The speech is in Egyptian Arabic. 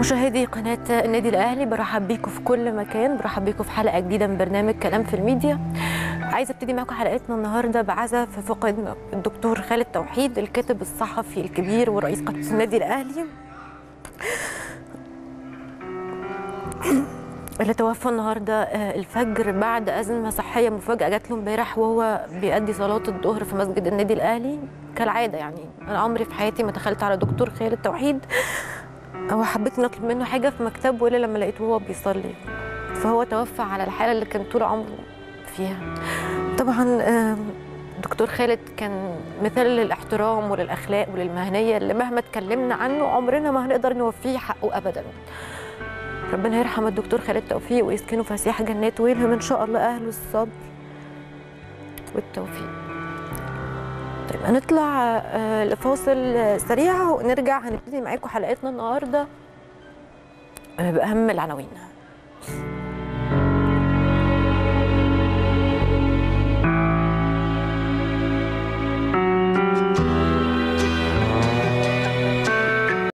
مشاهدي قناة النادي الأهلي برحب بيكم في كل مكان برحب بيكم في حلقة جديدة من برنامج كلام في الميديا عايزة ابتدي معاكم حلقتنا النهاردة بعزة في فقد الدكتور خالد توحيد الكاتب الصحفي الكبير ورئيس قناة النادي الأهلي اللي توفى النهارده الفجر بعد ازمه صحيه مفاجاه جات له امبارح وهو بيأدي صلاه الظهر في مسجد النادي الاهلي كالعاده يعني انا عمري في حياتي ما دخلت على دكتور خالد توحيد او حبيت نطلب منه حاجه في مكتبه الا لما لقيته وهو بيصلي فهو توفى على الحاله اللي كان طول عمره فيها طبعا دكتور خالد كان مثال للاحترام وللاخلاق وللمهنيه اللي مهما اتكلمنا عنه عمرنا ما هنقدر نوفيه حقه ابدا ربنا يرحم الدكتور خالد توفيق ويسكنه فسيح جنات ويلهم ان شاء الله اهله الصبر والتوفيق طيب هنطلع لفاصل سريع ونرجع هنبتدي معاكم حلقتنا النهارده باهم العناوين